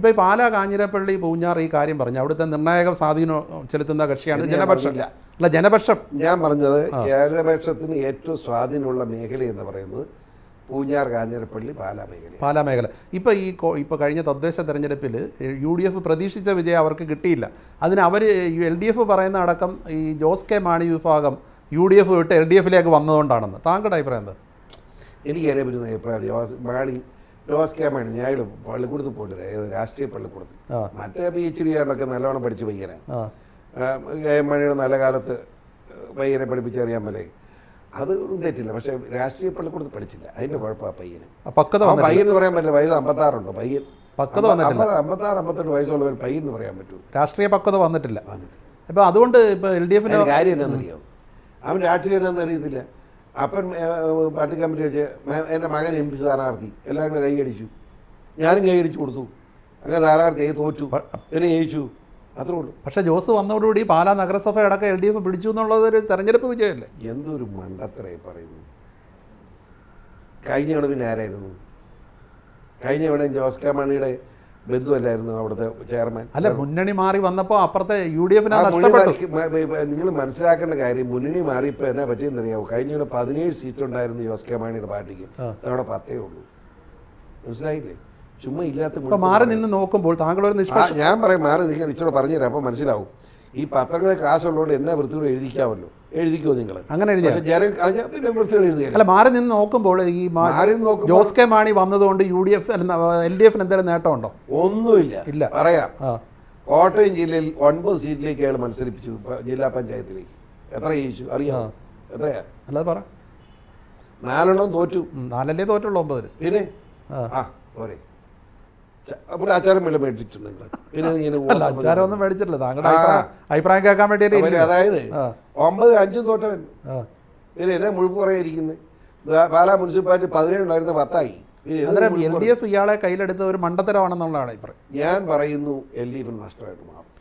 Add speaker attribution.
Speaker 1: ഇപ്പോൾ ഈ പാലാ കാഞ്ഞിരപ്പള്ളി പൂഞ്ഞാർ ഈ കാര്യം പറഞ്ഞു അവിടുത്തെ നിർണായക സ്വാധീനം ചെലുത്തുന്ന കക്ഷിയാണ്
Speaker 2: എന്ന് ഞാൻ
Speaker 1: ജനപക്ഷം
Speaker 2: പറഞ്ഞില്ല.
Speaker 1: അല്ല ജനപക്ഷം
Speaker 2: ഞാൻ പറഞ്ഞത് ജനപക്ഷത്തിന് ഏറ്റവും സ്വാധീനമുള്ള മേഖല എന്ന് പറയുന്നത് പൂഞ്ഞാർ കാഞ്ഞിരപ്പള്ളി പാലാ മേഖല
Speaker 1: പാലാ മേഖല ഇപ്പോൾ ഈ കോ- ഇപ്പോൾ കഴിഞ്ഞ തദ്ദേശ തെരഞ്ഞെടുപ്പിൽ യു ഡി എഫ് പ്രതീക്ഷിച്ച വിജയം അവർക്ക് കിട്ടിയില്ല അതിന് അവർ എൽ ഡി എഫ് പറയുന്ന അടക്കം ഈ ജോസ് കെ മാണി വിഭാഗം യു ഡി എഫ് വിട്ട് എൽ ഡി എഫിലേക്ക് വന്നതുകൊണ്ടാണെന്ന് താങ്കളുടെ അഭിപ്രായം എന്താ
Speaker 2: എനിക്ക് അതിനെ പറ്റുന്ന അഭിപ്രായം ജോസ് മാണി ജോസ് കെ മാണി ഞാൻ പള്ളിക്കൂടത്ത് പോയിട്ടില്ല ഏത് രാഷ്ട്രീയ പള്ളിക്കൂടത്തിൽ
Speaker 1: ആ.
Speaker 2: മറ്റേ പി എച്ച് ഡി ആണൊക്കെ നല്ലോണം പഠിച്ച് പയ്യനെ
Speaker 1: ആ
Speaker 2: കെ എം മണിയുടെ നല്ല കാലത്ത് പയ്യനെ പഠിപ്പിച്ചറിയാൻ മേലെ അത് ഒന്നും തെറ്റില്ല പക്ഷേ രാഷ്ട്രീയ പള്ളിക്കൂടത്ത് പഠിച്ചില്ല അതിൻ്റെ കുഴപ്പമാണ് പയ്യന്
Speaker 1: ആ, പക്വത
Speaker 2: ആ
Speaker 1: വന്നിട്ടില്ല
Speaker 2: പയ്യൻ എന്ന് പറയാൻ പറ്റില്ല വയസ്സ് അമ്പത്താറുണ്ടോ പയ്യൻ
Speaker 1: പക്വത വന്നിട്ടില്ല.
Speaker 2: അമ്പത് അമ്പത്താറ് അമ്പത്തെട്ട് വയസ്സുള്ളവർ പയ്യൻ എന്ന് പറയാൻ പറ്റൂ
Speaker 1: രാഷ്ട്രീയ പക്വത വന്നിട്ടില്ല
Speaker 2: വന്നിട്ടില്ല
Speaker 1: അപ്പോൾ അതുകൊണ്ട് ഇപ്പോൾ എൽ ഡി എഫിന്
Speaker 2: അതിന് കാര്യം എന്നാണെന്നറിയാമോ അവൻ രാഷ്ട്രീയം എന്നാന്ന് അറിയത്തില്ല അപ്പൻ ഏഹ്, പാർട്ടി കമ്മിറ്റി വെച്ച് മ- എൻ്റെ മകൻ എം പി സ്ഥാനാർത്ഥി എല്ലാവരും കൂടെ കൈയടിച്ചു ഞാനും കൈയടിച്ചു കൊടുത്തു അങ്ങനെ സ്ഥാനാർത്ഥിയായി തോറ്റു
Speaker 1: പ-
Speaker 2: എന്നെ ജയിച്ചു അത്രേ ഉള്ളൂ
Speaker 1: പക്ഷേ ജോസ് വന്നതോടുകൂടി പാലാ നഗരസഭ അടക്കം എൽ ഡി എഫ് പിടിച്ചു എന്നുള്ളത് ഒരു തെരഞ്ഞെടുപ്പ് വിജയമല്ലേ
Speaker 2: എന്തൊരു മണ്ടത്തരായി പറയുന്നു കഴിഞ്ഞ തവണ പിന്നെ ആരായിരുന്നു കഴിഞ്ഞ തവണ ജോസ് കെ മാണിയുടെ ബന്ധുവല്ലായിരുന്നു അവിടുത്തെ ചെയർമാൻ
Speaker 1: അല്ല മുന്നണി മാറി വന്നപ്പോൾ അപ്പുറത്തെ യു ഡി എഫിന്
Speaker 2: ആ
Speaker 1: നഷ്ടപ്പെട്ടു
Speaker 2: നിങ്ങൾ മനസ്സിലാക്കേണ്ട കാര്യം മുന്നണി മാറിയപ്പോൾ എന്നാ പറ്റിയെന്നറിയാവോ കഴിഞ്ഞ തവണ പതിനേഴ് സീറ്റ് ഉണ്ടായിരുന്നു ജോസ് കെ മാണിയുടെ പാർട്ടിക്ക്
Speaker 1: ആ.
Speaker 2: അവിടെ പത്തേ ഉള്ളൂ മനസ്സിലായില്ലേ ചുമ്മാ ഇല്ലാത്ത
Speaker 1: ഇപ്പോൾ മാറി നിന്ന് നോക്കുമ്പോൾ താങ്കൾ ഒരു
Speaker 2: ആ,
Speaker 1: നിഷ്പക്ഷ
Speaker 2: ഞാൻ പറയും മാറി നിൽക്കാൻ ഇച്ചിരി പറഞ്ഞുതരാം അപ്പോൾ മനസ്സിലാവും ഈ പത്രങ്ങളിൽ കാശുള്ളതുകൊണ്ട് എന്നാ വൃത്തിയോട് എഴുതിക്കാമല്ലോ എഴുതിക്കുമോ നിങ്ങൾ
Speaker 1: അങ്ങനെ എഴുതിയാൽ
Speaker 2: പക്ഷെ ജനം അത് ഞാൻ പിന്നെ വൃത്തിയോട് എഴുതിയല്ല
Speaker 1: അല്ല മാറി നിന്ന് നോക്കുമ്പോൾ ഈ മാ-
Speaker 2: മാറി നിന്ന് നോക്കുമ്പോൾ
Speaker 1: ജോസ് കെ മാണി വന്നതുകൊണ്ട് U D F L D എഫിന് എന്തെങ്കിലും നേട്ടമുണ്ടോ
Speaker 2: ഒന്നുമില്ല
Speaker 1: ഇല്ല.
Speaker 2: പറയാം
Speaker 1: ആ
Speaker 2: കോട്ടയം ജില്ലയിൽ ഒൻപത് സീറ്റിലേക്ക് അയാൾ മത്സരിപ്പിച്ചു പ- ജില്ലാ പഞ്ചായത്തിലേക്ക് എത്ര ജയിച്ചു അറിയാം എത്രയാ
Speaker 1: അല്ലാതെ പറ
Speaker 2: നാലെണ്ണം തോറ്റു
Speaker 1: ഉം, നാലല്ലേ തോറ്റുള്ളൂ ഒമ്പതിൽ
Speaker 2: പിന്നെ
Speaker 1: ആ.
Speaker 2: ആ പോരെ ച- അപ്പോൾ ആചാരം വല്ല മേടിച്ചിട്ടുണ്ട് നിങ്ങൾ പിന്നെ ഇങ്ങനെ
Speaker 1: അല്ല അച്ചാരം ഒന്നും മേടിച്ചിട്ടില്ല താങ്കളുടെ
Speaker 2: ആ.
Speaker 1: അഭിപ്രായം അഭിപ്രായം കേൾക്കാൻ വേണ്ടിയിട്ട്
Speaker 2: അവര് അതായത്
Speaker 1: ആ.
Speaker 2: ഒമ്പത് അഞ്ചും തോറ്റവൻ
Speaker 1: ആ.
Speaker 2: പിന്നെ എന്നെ മുഴുപ്പ് പറയാതിരിക്കുന്നത് പാലാ മുനിസിപ്പാലിറ്റി പതിനേഴ് ഉണ്ടായിരുന്ന പത്തായി പിന്നെ എന്ത്
Speaker 1: അന്നേരം
Speaker 2: മുഴുപ്പ്
Speaker 1: എൽ ഡി എഫ് ഇയാളെ കയ്യിലെടുത്ത ഒരു മണ്ടത്തരമാണെന്നുള്ളതാണ് അഭിപ്രായം
Speaker 2: ഞാൻ പറയുന്നു എൽ ഡി എഫിന് നഷ്ടമായിട്ട് മാറും